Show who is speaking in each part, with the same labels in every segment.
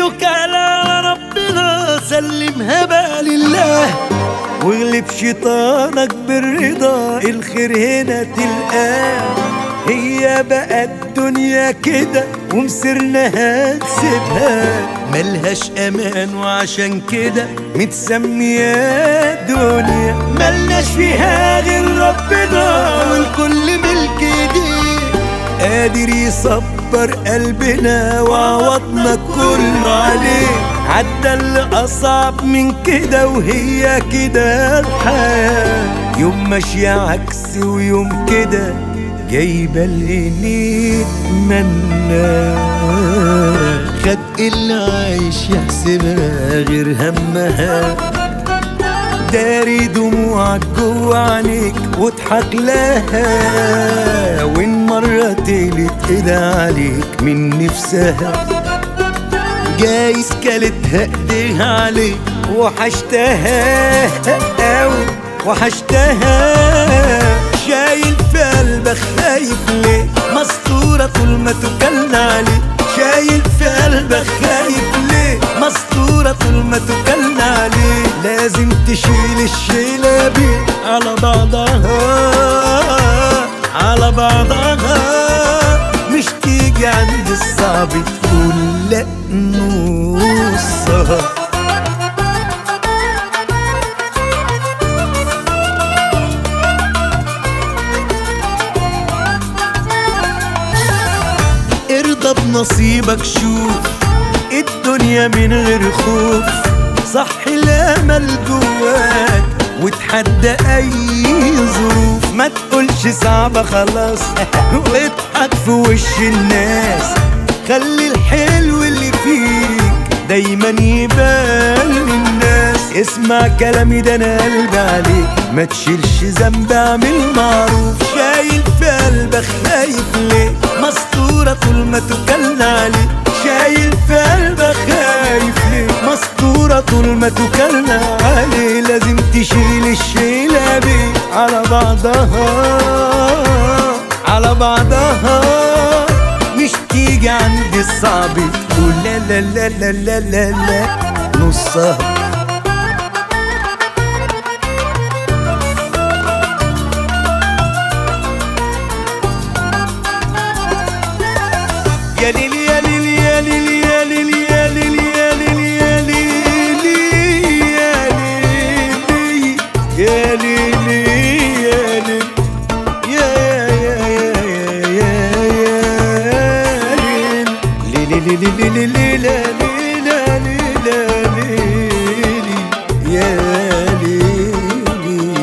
Speaker 1: اتكل على ربنا سلمها بقى لله واغلب شيطانك بالرضا الخير هنا تلقاه هي بقى الدنيا كده ومسرناها تسيبها ملهاش امان وعشان كده متسمية دنيا ملناش فيها غير ربنا والكل ملك ايديه قادر يصبر قلبنا وعوضنا كله عليه عدى اللي أصعب من كده وهي كده الحياة يوم ماشية عكس ويوم كده جايبة اللي نتمنى خد اللي عايش يحسبها غير همها داري دموعك جوا عينيك واضحك لها وين مرة تقلت ايدها عليك من نفسها جايز كلتها ايديها عليك وحشتها اوي وحشتها شايل في قلبك خايف ليه مستورة طول ما تكلنا عليك شايل في قلبك خايف ليه مستورة طول ما تكلنا عليه لازم تشيل الشيلة بيه على بعضها على بعضها مش تيجي عند الصعب تقول لا نصها ارضى بنصيبك شوف الدنيا من غير خوف صح الامل جواك وتحدى اي ظروف ما تقولش صعبة خلاص واضحك في وش الناس خلي الحلو اللي فيك دايما يبان للناس اسمع كلامي ده انا قلبي عليك ما تشيلش ذنب اعمل معروف شايل في قلبك خايف ليه مستورة طول ما تكلنا عليك شايل في قلبك خايف ليه مستورة طول ما تكلنا عليه لازم تشيل الشيلة بيه على بعضها على بعضها مش تيجي عند الصعب تقول لا لا لا لا لا لا لا نصها يا ليل يا ليل يا ليل يا ليل يا ليل يا ليل يا ليل يا ليل يا ليل يا ليل يا يا يا يا يا ليل ليل ليل ليل ليل ليل ليل ليل يا ليل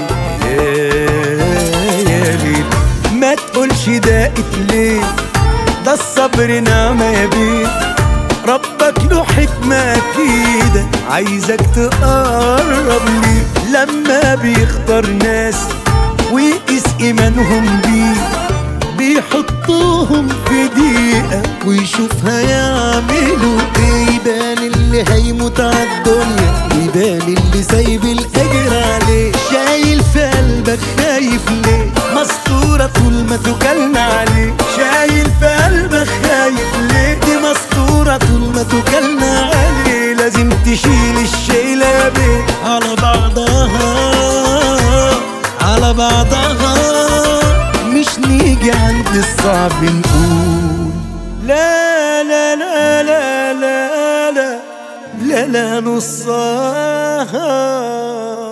Speaker 1: يا ليل ما تقولش دقت ليه ده الصبر نعمة يا بيه ربك له حكمة أكيدة عايزك تقرب ليه لما بيختار ناس ويقيس إيمانهم بيه بيحطوهم في دقيقة ويشوف هيعملوا ايه يبان اللي هيموت عالدنيا يبان اللي سايب الأجر عليه شايل في قلبك خايف ليه مستورة طول ما تكلنا عليه شايل في قلبك خايف ليه دي مستورة طول ما تكلنا عليه لازم تشيل الشيلة بيه على بعضها على بعضها مش نيجي عند الصعب نقول لا لا لا لا لا لا لا لا نصها